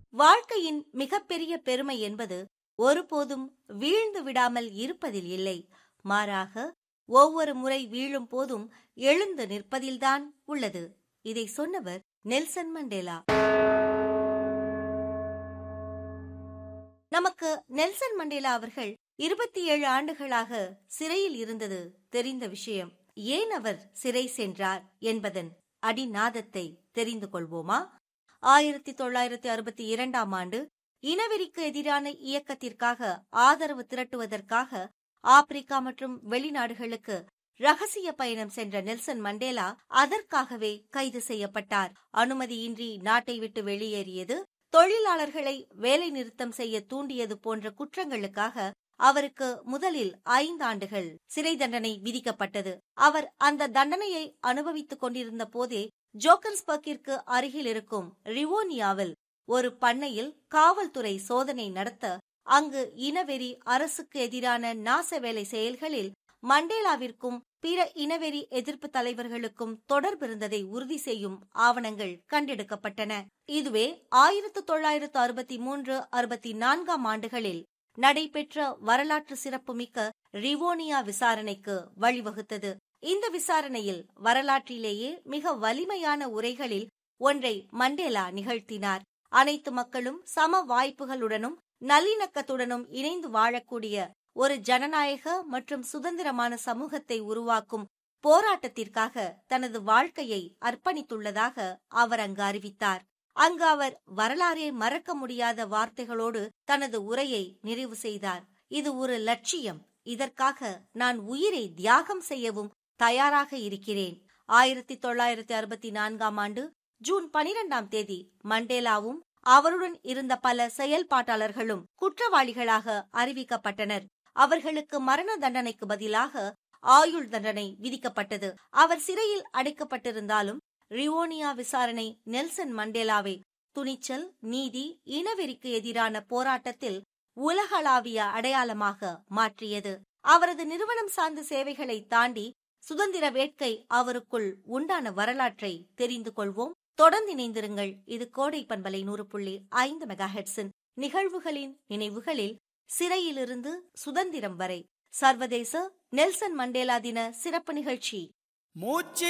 வாழ்க்கையின் மிகப்பெரிய பெருமை என்பது ஒருபோதும் வீழ்ந்து விடாமல் இருப்பதில் இல்லை மாறாக ஒவ்வொரு முறை வீழும் போதும் எழுந்து நிற்பதில்தான் உள்ளது இதை சொன்னவர் நெல்சன் மண்டேலா நமக்கு நெல்சன் மண்டேலா அவர்கள் இருபத்தி ஏழு ஆண்டுகளாக சிறையில் இருந்தது தெரிந்த விஷயம் ஏன் அவர் சிறை சென்றார் என்பதன் அடிநாதத்தை தெரிந்து கொள்வோமா ஆயிரத்தி தொள்ளாயிரத்தி அறுபத்தி இரண்டாம் ஆண்டு இனவெறிக்கு எதிரான இயக்கத்திற்காக ஆதரவு திரட்டுவதற்காக ஆப்பிரிக்கா மற்றும் வெளிநாடுகளுக்கு ரகசிய பயணம் சென்ற நெல்சன் மண்டேலா அதற்காகவே கைது செய்யப்பட்டார் அனுமதியின்றி நாட்டை விட்டு வெளியேறியது தொழிலாளர்களை வேலை நிறுத்தம் செய்ய தூண்டியது போன்ற குற்றங்களுக்காக அவருக்கு முதலில் ஐந்தாண்டுகள் சிறை தண்டனை விதிக்கப்பட்டது அவர் அந்த தண்டனையை அனுபவித்துக் கொண்டிருந்த போதே ஜோக்கன்ஸ்பர்க்கிற்கு அருகில் இருக்கும் ரிவோனியாவில் ஒரு பண்ணையில் காவல்துறை சோதனை நடத்த அங்கு இனவெறி அரசுக்கு எதிரான நாசவேலை செயல்களில் மண்டேலாவிற்கும் பிற இனவெறி எதிர்ப்பு தலைவர்களுக்கும் தொடர்பிருந்ததை உறுதி செய்யும் ஆவணங்கள் கண்டெடுக்கப்பட்டன இதுவே ஆயிரத்து தொள்ளாயிரத்து அறுபத்தி மூன்று அறுபத்தி நான்காம் ஆண்டுகளில் நடைபெற்ற வரலாற்று சிறப்புமிக்க ரிவோனியா விசாரணைக்கு வழிவகுத்தது இந்த விசாரணையில் வரலாற்றிலேயே மிக வலிமையான உரைகளில் ஒன்றை மண்டேலா நிகழ்த்தினார் அனைத்து மக்களும் சம வாய்ப்புகளுடனும் நல்லிணக்கத்துடனும் இணைந்து வாழக்கூடிய ஒரு ஜனநாயக மற்றும் சுதந்திரமான சமூகத்தை உருவாக்கும் போராட்டத்திற்காக தனது வாழ்க்கையை அர்ப்பணித்துள்ளதாக அவர் அங்கு அறிவித்தார் அங்கு அவர் வரலாறே மறக்க முடியாத வார்த்தைகளோடு தனது உரையை நிறைவு செய்தார் இது ஒரு லட்சியம் இதற்காக நான் உயிரை தியாகம் செய்யவும் தயாராக இருக்கிறேன் ஆயிரத்தி தொள்ளாயிரத்தி அறுபத்தி நான்காம் ஆண்டு ஜூன் பனிரெண்டாம் தேதி மண்டேலாவும் அவருடன் இருந்த பல செயல்பாட்டாளர்களும் குற்றவாளிகளாக அறிவிக்கப்பட்டனர் அவர்களுக்கு மரண தண்டனைக்கு பதிலாக ஆயுள் தண்டனை விதிக்கப்பட்டது அவர் சிறையில் அடைக்கப்பட்டிருந்தாலும் ரிவோனியா விசாரணை நெல்சன் மண்டேலாவை துணிச்சல் நீதி இனவெறிக்கு எதிரான போராட்டத்தில் உலகளாவிய அடையாளமாக மாற்றியது அவரது நிறுவனம் சார்ந்த சேவைகளை தாண்டி சுதந்திர வேட்கை அவருக்குள் உண்டான வரலாற்றை தெரிந்து கொள்வோம் தொடர்ந்து இணைந்திருங்கள் இது கோடை பண்பலை நூறு புள்ளி ஐந்து மெகா ஹெட்ஸின் நிகழ்வுகளின் நினைவுகளில் சிறையிலிருந்து சுதந்திரம் வரை சர்வதேச நெல்சன் மண்டேலா தின சிறப்பு நிகழ்ச்சி மூச்சு